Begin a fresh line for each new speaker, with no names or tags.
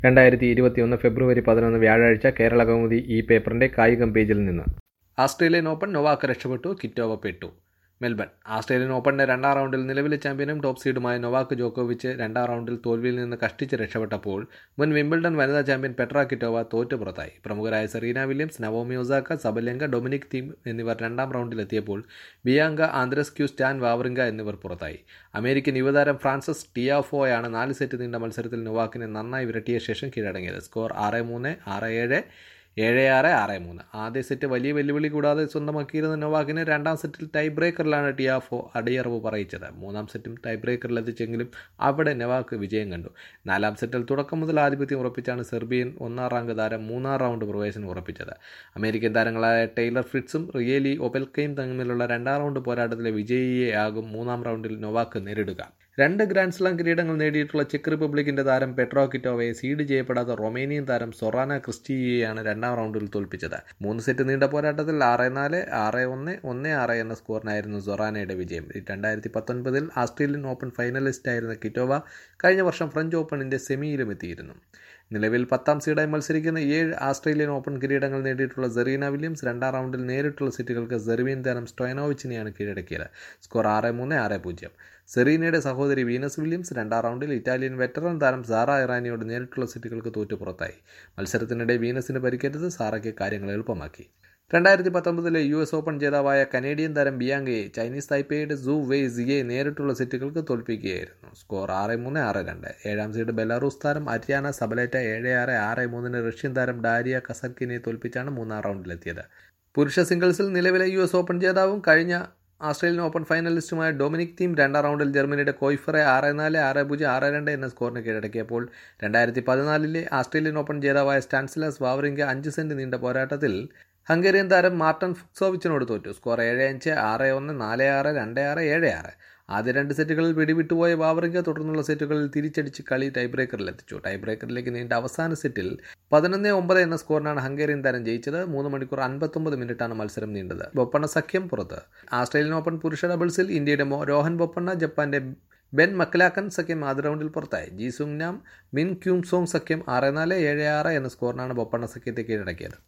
രണ്ടായിരത്തി ഇരുപത്തിയൊന്ന് ഫെബ്രുവരി പതിനൊന്ന് വ്യാഴാഴ്ച കേരള കൗമുദി ഈ പേപ്പറിന്റെ കായികം പേജിൽ നിന്ന് ആസ്ട്രേലിയൻ ഓപ്പൺ നൊവാക്ക് രക്ഷപ്പെട്ടു കിറ്റോവ പെട്ടു മെൽബൺ ആസ്ട്രേലിയൻ ഓപ്പണിന്റെ രണ്ടാം റൗണ്ടിൽ നിലവിലെ ചാമ്പ്യനും ടോപ്പ് സീഡുമായ നൊവാക്ക് ജോക്കോവിച്ച് രണ്ടാം റൗണ്ടിൽ തോൽവിയിൽ നിന്ന് കഷ്ടിച്ച് രക്ഷപ്പെട്ടപ്പോൾ മുൻ വിംബിൾഡൺ വനിതാ ചാമ്പ്യൻ പെട്ര കിറ്റോവ തോറ്റു പുറത്തായി പ്രമുഖരായ Serena Williams Naomi Osaka Sabalenka Dominic Thiem എന്നിവർ രണ്ടാം റൗണ്ടിലെത്തിയപ്പോൾ ബിയാങ്ക ആന്ത്രസ്ക്യൂ സ്റ്റാൻ വാവറിങ്ക എന്നിവർ പുറത്തായി അമേരിക്കൻ യുവതാരം ഫ്രാൻസിസ് ടിയാഫോയാണ് നാല് സെറ്റ് നീണ്ട മത്സരത്തിൽ നൊവാക്കിനെ നന്നായി വിരട്ടിയ ശേഷം കീഴടങ്ങിയത് സ്കോർ ആറ് മൂന്ന് ആറ് ഏഴ് ഏഴ് ആറ് ആറ് മൂന്ന് ആദ്യ സെറ്റ് വലിയ വെല്ലുവിളി കൂടാതെ സ്വന്തമാക്കിയിരുന്ന നൊവാക്കിന് രണ്ടാം സെറ്റിൽ ടൈ ബ്രേക്കറിലാണ് ടിയാഫോ അടിയറവ് പറയിച്ചത് മൂന്നാം സെറ്റും ടൈ ബ്രേക്കറിൽ എത്തിച്ചെങ്കിലും അവിടെ നൊവാക്ക് വിജയം കണ്ടു നാലാം സെറ്റിൽ തുടക്കം മുതൽ ആധിപത്യം ഉറപ്പിച്ചാണ് സെർബിയൻ ഒന്നാം റാങ്ക് താരം മൂന്നാം റൗണ്ട് പ്രവേശനം ഉറപ്പിച്ചത് അമേരിക്കൻ താരങ്ങളായ ടൈലർ ഫ്രിറ്റ്സും റിയേലി ഒബെൽക്കയും തമ്മിലുള്ള രണ്ടാം റൗണ്ട് പോരാട്ടത്തിലെ വിജയിയെയാകും മൂന്നാം റൗണ്ടിൽ നൊവാക്ക് നേരിടുക രണ്ട് ഗ്രാൻഡ് സ്ലാം കിരീടങ്ങൾ നേടിയിട്ടുള്ള ചെക്ക് റിപ്പബ്ലിക്കിന്റെ താരം പെട്രോ കിറ്റോവയെ സീഡ് ചെയ്യപ്പെടാത്ത റൊമേനിയൻ താരം സൊറാന ക്രിസ്റ്റിയെയാണ് രണ്ടാം റൗണ്ടിൽ തോൽപ്പിച്ചത് മൂന്ന് സെറ്റ് നീണ്ട പോരാട്ടത്തിൽ ആറ് നാല് ആറ് ഒന്ന് ഒന്ന് ആറ് എന്ന സ്കോറിനായിരുന്നു സൊറാനയുടെ വിജയം രണ്ടായിരത്തി പത്തൊൻപതിൽ ആസ്ട്രേലിയൻ ഓപ്പൺ ഫൈനലിസ്റ്റായിരുന്ന കിറ്റോവ കഴിഞ്ഞ വർഷം ഫ്രഞ്ച് ഓപ്പണിന്റെ സെമിയിലും എത്തിയിരുന്നു നിലവിൽ പത്താം സീഡായി മത്സരിക്കുന്ന ഏഴ് ആസ്ട്രേലിയൻ ഓപ്പൺ കിരീടങ്ങൾ നേടിയിട്ടുള്ള സെറീന വില്യംസ് രണ്ടാം റൗണ്ടിൽ നേരിട്ടുള്ള സെറ്റുകൾക്ക് സെർബിയൻ താരം സ്റ്റോയനോവിച്ചിനെയാണ് കീഴടക്കിയത് സ്കോർ ആറ് മൂന്ന് ആറ് പൂജ്യം സെറീനയുടെ സഹോദരി വീനസ് വില്യംസ് രണ്ടാം റൗണ്ടിൽ ഇറ്റാലിയൻ വെറ്ററൻ താരം സാറ ഇറാനിയോട് നേരിട്ടുള്ള സെറ്റുകൾക്ക് തോറ്റു പുറത്തായി മത്സരത്തിനിടെ വീനസിന് പരിക്കേറ്റത് സാറയ്ക്ക് കാര്യങ്ങൾ എളുപ്പമാക്കി രണ്ടായിരത്തി പത്തൊമ്പതിലെ യു എസ് ഓപ്പൺ ജേതാവായ കനേഡിയൻ താരം ബിയാങ്കയെ ചൈനീസ് തായ്പേയുടെ സു വെയ് സിയെ നേരിട്ടുള്ള സെറ്റുകൾക്ക് തോൽപ്പിക്കുകയായിരുന്നു സ്കോർ ആറ് മൂന്ന് ആറ് രണ്ട് ഏഴാം സീഡ് ബെലാറൂസ് താരം അരിയാന സബലേറ്റ ഏഴ് ആറ് ആറ് മൂന്നിന് റഷ്യൻ താരം ഡാരിയ കസർക്കിനെ തോൽപ്പിച്ചാണ് മൂന്നാം റൗണ്ടിലെത്തിയത് പുരുഷ സിംഗിൾസിൽ നിലവിലെ യു എസ് ഓപ്പൺ ജേതാവും കഴിഞ്ഞ ആസ്ട്രേലിയൻ ഓപ്പൺ ഫൈനലിസ്റ്റുമായ ഡൊമിനിക് തീം രണ്ടാം റൗണ്ടിൽ ജർമ്മനിയുടെ കോയ്ഫറെ ആറ് നാല് ആറ് പൂജ്യം ആറ് രണ്ട് എന്ന സ്കോറിന് കീഴടക്കിയപ്പോൾ രണ്ടായിരത്തി പതിനാലിലെ ആസ്ട്രേലിയൻ ഓപ്പൺ ജേതാവായ സ്റ്റാൻസിലസ് വാവറിങ്ക അഞ്ച് സെന്റ് നീണ്ട പോരാട്ടത്തിൽ ഹംഗേറിയൻ താരം മാർട്ടൻ ഫുക്സോവിച്ചിനോട് തോറ്റു സ്കോർ ഏഴ് അഞ്ച് ആറ് ഒന്ന് നാല് ആറ് രണ്ട് ആറ് ഏഴ് ആറ് ആദ്യ രണ്ട് സെറ്റുകളിൽ പിടിവിട്ടുപോയ വാവറിങ്ക തുടർന്നുള്ള സെറ്റുകളിൽ തിരിച്ചടിച്ച് കളി ടൈ ബ്രേക്കറിൽ എത്തിച്ചു ടൈ ബ്രേക്കറിലേക്ക് നീണ്ട അവസാന സെറ്റിൽ പതിനൊന്ന് ഒമ്പത് എന്ന സ്കോറിനാണ് ഹംഗേറിയൻ താരം ജയിച്ചത് മൂന്ന് മണിക്കൂർ അൻപത്തൊമ്പത് മിനിറ്റാണ് മത്സരം നീണ്ടത് ബൊപ്പണ്ണ സഖ്യം പുറത്ത് ആസ്ട്രേലിയൻ ഓപ്പൺ പുരുഷ ഡബിൾസിൽ ഇന്ത്യയുടെ രോഹൻ ബൊപ്പണ്ണ ജപ്പാന്റെ ബെൻ മക്ലാക്കൻ സഖ്യം ആദ്യ റൗണ്ടിൽ പുറത്തായി ജി സുങ് നാം മിൻ ക്യൂം സോങ് സഖ്യം ആറ് നാല് ഏഴ് ആറ് എന്ന സ്കോറിനാണ് ബൊപ്പണ്ണ സഖ്യത്തെ കീഴടക്കിയത്